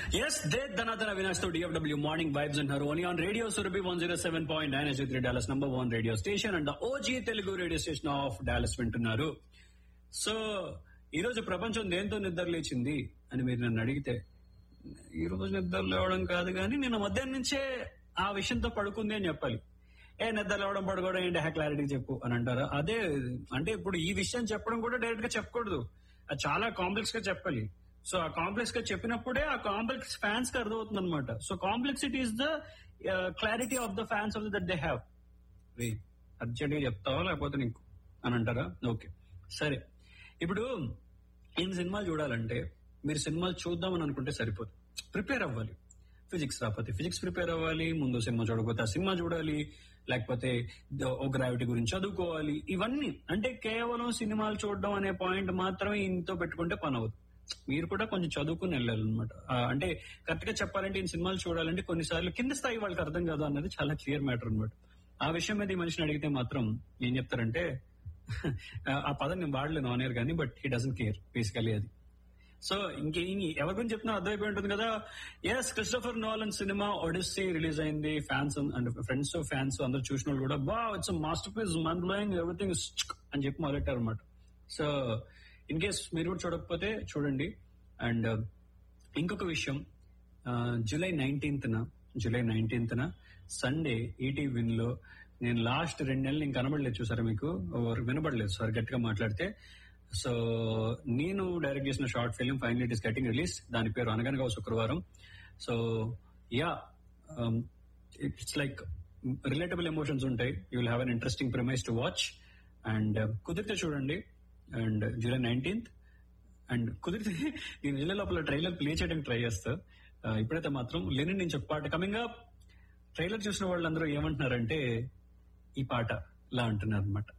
yes they ధనాధన వినాష్ తో DFW morning vibes అంటారు only on radio Surabhi one zero seven point nine S three Dallas number one radio station and OG Telugu radio station of Dallas వింటున్నారు so ఈ రోజు ప్రపంచం దేంతో నిద్ర లేచింది అని మీరు నన్ను అడిగితే ఈ రోజు నిద్ర లేవడం కాదు కానీ నేను మధ్యాహ్నం నుంచే ఆ విషయంతో పడుకుంది అని చెప్పాలి ఏ నిద్ర లేవడం పడుకోవడం ఏంటి హ్యా క్లారిటీ చెప్పు అని అంటారా అదే అంటే ఇప్పుడు ఈ విషయం చెప్పడం కూడా డైరెక్ట్ గా చెప్పకూడదు అది చాలా కాంప్లెక్స్ గా చెప్పాలి సో ఆ కాంప్లెక్స్ గా చెప్పినప్పుడే ఆ కాంప్లెక్స్ ఫ్యాన్స్ కి అర్థమవుతుంది అనమాట so complexity is the clarity of the fans of that they have urgent గా చెప్తావా లేకపోతే నీకు అని అంటారా ఓకే సరే ఇప్పుడు ఎన్ని సినిమాలు చూడాలంటే మీరు సినిమాలు చూద్దామని అనుకుంటే సరిపోదు ప్రిపేర్ అవ్వాలి ఫిజిక్స్ రాకపోతే ఫిజిక్స్ ప్రిపేర్ అవ్వాలి ముందు సినిమా చూడకపోతే ఆ సినిమా చూడాలి లేకపోతే ద- ఓ గ్రావిటీ గురించి చదువుకోవాలి ఇవన్నీ అంటే కేవలం సినిమాలు చూడడం అనే పాయింట్ మాత్రమే ఇంతో పెట్టుకుంటే పని అవ్వదు మీరు కూడా కొంచెం చదువుకుని వెళ్ళాలన్నమాట ఆ, అంటే కరెక్ట్ గా చెప్పాలంటే ఈ సినిమాలు చూడాలంటే కొన్నిసార్లు కింద స్థాయి వాళ్ళకి అర్థం కాదు అన్నది చాలా క్లియర్ మ్యాటర్ అన్నమాట ఆ విషయం మీద ఈ మనిషిని అడిగితే మాత్రం ఏం చెప్తారంటే ఆ పదం నేను వాడలేను ఆన్ ఎయిర్ కానీ but he doesn't care basically అది సో ఇంకే ఇంక- ఎవరి గురించి చెప్తున్నా అర్థమైపోయి ఉంటుంది కదా yes Christopher Nolan cinema Odyssey release అయింది ఫ్యాన్స్ అండ్ ఫ్రెండ్స్ ఫ్యాన్స్ అందరు చూసిన వాళ్ళు కూడా బా it's masterpiece mind blowing everything అని చెప్పి మొదలెట్టారు అనమాట సో ఇన్ కేస్ మీరు కూడా చూడకపోతే చూడండి అండ్ ఇంకొక విషయం జూలై నైన్టీన్త్ న జూలై నైన్టీన్త్ న సండే ఈటీ విన్ లో నేను లాస్ట్ రెండు నెలలు ఇంకా కనబడలేదు చూసారా మీకు ఓ, వినబడలేదు సార్ గట్టిగా మాట్లాడితే సో నేను డైరెక్ట్ చేసిన short film final it is getting release దాని పేరు అనగనగా ఓ శుక్రవారం so yeah it's like relatable emotions ఉంటాయి you will have an interesting premise to watch and కుదిరితే చూడండి అండ్ జూలై నైన్టీన్త్ అండ్ కుదిరితే నేను వెళ్ళే లోపల ట్రైలర్ ప్లే చేయడానికి ట్రై చేస్తా ఆ, ఇప్పుడైతే మాత్రం లెనిన్ నుంచి ఒక పాట కమింగ్ అప్ ట్రైలర్ చూసిన వాళ్ళందరూ ఏమంటున్నారంటే ఈ పాట ఇలా అంటున్నారు అనమాట